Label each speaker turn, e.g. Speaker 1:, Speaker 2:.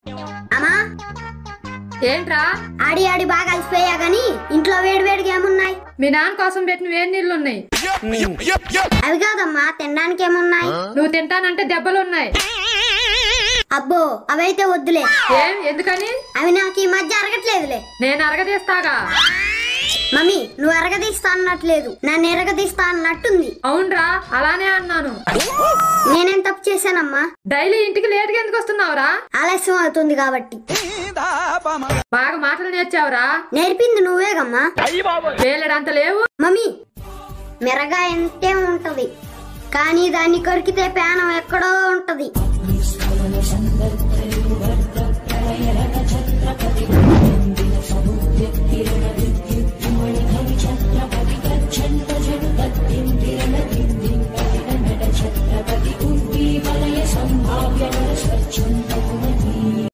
Speaker 1: అమ్మా
Speaker 2: ఏంట్రా
Speaker 1: ఆడి ఆడి బాగా అలసిపోయా గాని ఇంట్లో వేడి వేడిగా ఏమున్నాయి
Speaker 2: మీ నాన్న కోసం పెట్టిన వేడి నీళ్ళు ఉన్నాయి
Speaker 1: అవి కాదమ్మా తినడానికి ఏమున్నాయి
Speaker 2: నువ్వు తింటానంటే దెబ్బలు ఉన్నాయి
Speaker 1: అబ్బో అవైతే వద్దులే
Speaker 2: ఏం ఎందుకని
Speaker 1: అవి నాకు ఈ మధ్య అరగట్లేదులే
Speaker 2: నేను అరగదీస్తాగా
Speaker 1: మమ్మీ నువ్వు అరగదీస్తా అన్నట్లేదు నన్ను ఎరగదీస్తా అన్నట్టుంది
Speaker 2: అవునరా అలానే అన్నాను
Speaker 1: నేనేం తప్పు చేశానమ్మా
Speaker 2: డైలీ ఇంటికి లేట్గా ఎందుకు వస్తున్నావురా
Speaker 1: ఆలస్యం అవుతుంది కాబట్టి
Speaker 2: బాగా మాటలు నేర్చావురా
Speaker 1: నేర్పింది నువ్వేగమ్మా
Speaker 2: వేలడంత లేవు
Speaker 1: మమ్మీ మెరగా ఎంతే ఉంటది కానీ దాన్ని కొరికితే పేనం ఎక్కడో ఉంటది